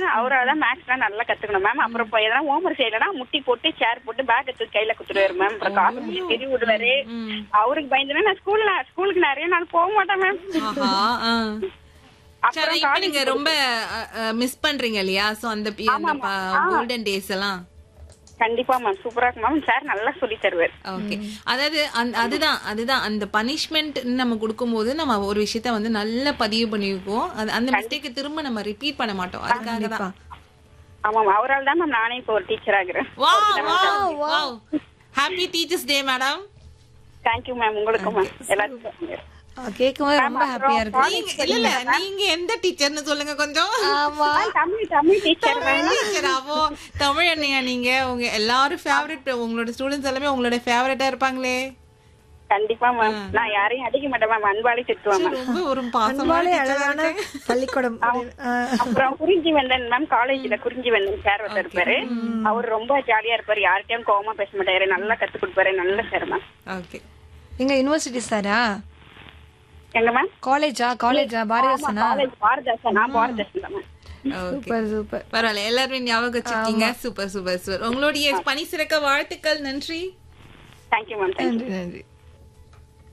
அவரால தான் மேக்ஸ்லாம் நல்லா கத்துக்கணும் மேம் அப்புறம் இப்போ எதனா ஹோம்ஒர்க் செய்யலனா முட்டி போட்டு சேர் போட்டு பேக் எடுத்து கையில குத்துருவாரு மேம் அப்புறம் காசு தெரி விடுவாரு அவருக்கு பயந்துனா நான் ஸ்கூல்ல ஸ்கூலுக்கு நிறைய நாள் போக மாட்டேன் மேம் ஆஹா ஆ. சரி அப்புறம் இப்ப நீங்க ரொம்ப மிஸ் பண்றீங்க இல்லையா சோ அந்த பி- அந்த கோல்டன் டேஸ் எல்லாம் கண்டிப்பா மேம் சூப்பரா இருக்கு மேம் சார் நல்லா சொல்லி தருவார் ஓகே அதாவது அந்த- அதுதான் அதுதான் அந்த பனிஷ்மெண்ட் நம்ம கொடுக்கும்போது நம்ம ஒரு விஷயத்த வந்து நல்லா பதிவு பண்ணிக்குவோம் அது- அந்த மிஸ்டேக்கை திரும்ப நம்ம ரிப்பீட் பண்ண மாட்டோம் அதுக்காக தான் ஆமா மேம் அவரால் தான் மேம் நானே இப்போ ஒரு டீச்சர் ஆகுறேன் wow wow wow happy teachers day madam thank you ma'am உங்களுக்கும் மேம் எல்லாத்துக்கும் கேட்கும்போது ரொம்ப ஹாப்பியா இருக்கு நீங்க இல்ல இல்ல நீங்க எந்த டீச்சர்னு சொல்லுங்க கொஞ்சம் ஆமா Tamil Tamil teacher ma'am teacher அப்போ தமிழ் அண்ணையா நீங்க உங்க எல்லாரும் ஃபேவரட் உங்களோட ஸ்டூடெண்ட்ஸ் எல்லாமே உங்களோட ஃபேவரட்டா இருப்பாங்களே கண்டிப்பா மேம் நான் யாரையும் அடிக்க மாட்டேன் மேம் அன்பாலே திட்டுவேன் மேம் ரொம்ப ஒரு பாசமான அன்பாலே teacher ஆ அழகான இருக்கு. பள்ளிக்கூடம் ஆ. அப்புறம் குறிஞ்சி வந்தன் மேம் காலேஜ்ல குறிஞ்சி வந்தன் சார் ஒருத்தர் இருப்பாரு அவர் ரொம்ப ஜாலியா இருப்பாரு யார்கிட்டயும் கோவமா பேச மாட்டாரு நல்லா கத்து கொடுப்பாரு நல்ல சார் மேம் ஓகே எங்க யூனிவர்சிட்டி சாரா எங்க மேம் காலேஜா காலேஜா பாரதிதாசனா காலேஜ் பாரதாசன் நான் பாரதாசன் தான் மேம் ஓகே சூப்பர் சூப்பர் பரவாயில்ல எல்லாருமே ஞாபகம் வச்சிருக்கீங்க சூப்பர் சூப்பர் சூப்பர் உங்களுடைய பணி சிறக்க வாழ்த்துக்கள் நன்றி தேங்க்யூ மேம் தேங்க்யூ நன்றி நன்றி